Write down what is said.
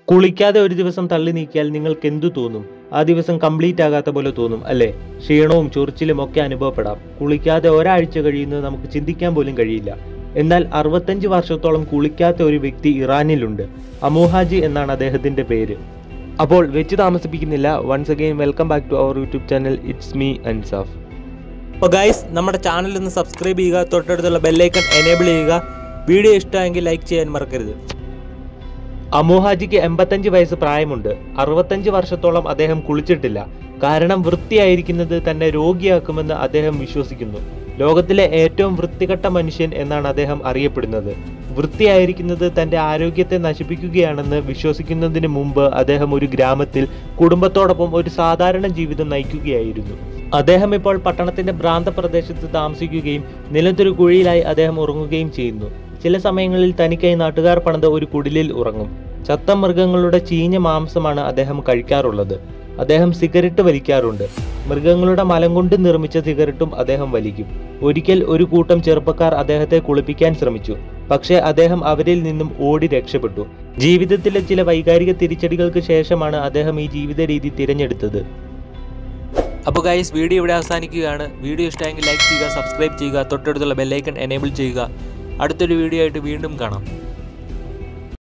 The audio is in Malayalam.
കുളിക്കാതെ ഒരു ദിവസം തള്ളി നീക്കിയാൽ നിങ്ങൾക്ക് എന്തു തോന്നും ആ ദിവസം കംപ്ലീറ്റ് ആകാത്ത പോലെ തോന്നും അല്ലേ ക്ഷീണവും ചൊറിച്ചിലും ഒക്കെ അനുഭവപ്പെടാം കുളിക്കാതെ ഒരാഴ്ച കഴിയുന്നത് നമുക്ക് ചിന്തിക്കാൻ പോലും കഴിയില്ല എന്നാൽ അറുപത്തഞ്ച് വർഷത്തോളം കുളിക്കാത്ത ഒരു വ്യക്തി ഇറാനിലുണ്ട് അമോഹാജി എന്നാണ് അദ്ദേഹത്തിന്റെ പേര് അപ്പോൾ വെച്ച് താമസിപ്പിക്കുന്നില്ല once again welcome back to our YouTube channel it's me Ansaf അപ്പോൾ ഗൈസ് നമ്മുടെ ചാനൽ ഒന്ന് സബ്സ്ക്രൈബ് ചെയ്യുക തൊട്ടടുത്തുള്ള ബെല്ലൈക്കൺ എനേബിൾ ചെയ്യുക വീഡിയോ ഇഷ്ടമെങ്കിൽ ലൈക്ക് ചെയ്യാൻ മറക്കരുത് അമോഹാജിക്ക് എൺപത്തഞ്ച് വയസ്സ് പ്രായമുണ്ട് അറുപത്തഞ്ച് വർഷത്തോളം അദ്ദേഹം കുളിച്ചിട്ടില്ല കാരണം വൃത്തിയായിരിക്കുന്നത് തന്നെ രോഗിയാക്കുമെന്ന് അദ്ദേഹം വിശ്വസിക്കുന്നു ലോകത്തിലെ ഏറ്റവും വൃത്തികെട്ട മനുഷ്യൻ എന്നാണ് അദ്ദേഹം അറിയപ്പെടുന്നത് വൃത്തിയായിരിക്കുന്നത് തന്റെ ആരോഗ്യത്തെ നശിപ്പിക്കുകയാണെന്ന് വിശ്വസിക്കുന്നതിന് മുമ്പ് അദ്ദേഹം ഒരു ഗ്രാമത്തിൽ കുടുംബത്തോടൊപ്പം ഒരു സാധാരണ ജീവിതം നയിക്കുകയായിരുന്നു അദ്ദേഹം ഇപ്പോൾ പട്ടണത്തിന്റെ ഭ്രാന്ത പ്രദേശത്ത് താമസിക്കുകയും നിലത്തൊരു കുഴിയിലായി അദ്ദേഹം ഉറങ്ങുകയും ചെയ്യുന്നു ചില സമയങ്ങളിൽ തനിക്കായി നാട്ടുകാർ പണിത ഒരു കുടിലിൽ ഉറങ്ങും ചത്ത മൃഗങ്ങളുടെ ചീഞ്ഞ മാംസമാണ് അദ്ദേഹം കഴിക്കാറുള്ളത് അദ്ദേഹം സിഗരറ്റ് വലിക്കാറുണ്ട് മൃഗങ്ങളുടെ മലം കൊണ്ട് നിർമ്മിച്ച സിഗരറ്റും അദ്ദേഹം വലിക്കും ഒരിക്കൽ ഒരു കൂട്ടം ചെറുപ്പക്കാർ അദ്ദേഹത്തെ കുളിപ്പിക്കാൻ ശ്രമിച്ചു പക്ഷേ അദ്ദേഹം അവരിൽ നിന്നും ഓടി രക്ഷപ്പെട്ടു ജീവിതത്തിലെ ചില വൈകാരിക തിരിച്ചടികൾക്ക് ശേഷമാണ് അദ്ദേഹം ഈ ജീവിത രീതി തിരഞ്ഞെടുത്തത് അപ്പോൾ ഗൈസ് വീഡിയോ ഇവിടെ അവസാനിക്കുകയാണ് വീഡിയോ ഇഷ്ടമെങ്കിൽ ലൈക്ക് ചെയ്യുക സബ്സ്ക്രൈബ് ചെയ്യുക തൊട്ടടുത്തുള്ള ബെല്ലൈക്കൺ എനേബിൾ ചെയ്യുക അടുത്തൊരു വീഡിയോ ആയിട്ട് വീണ്ടും കാണാം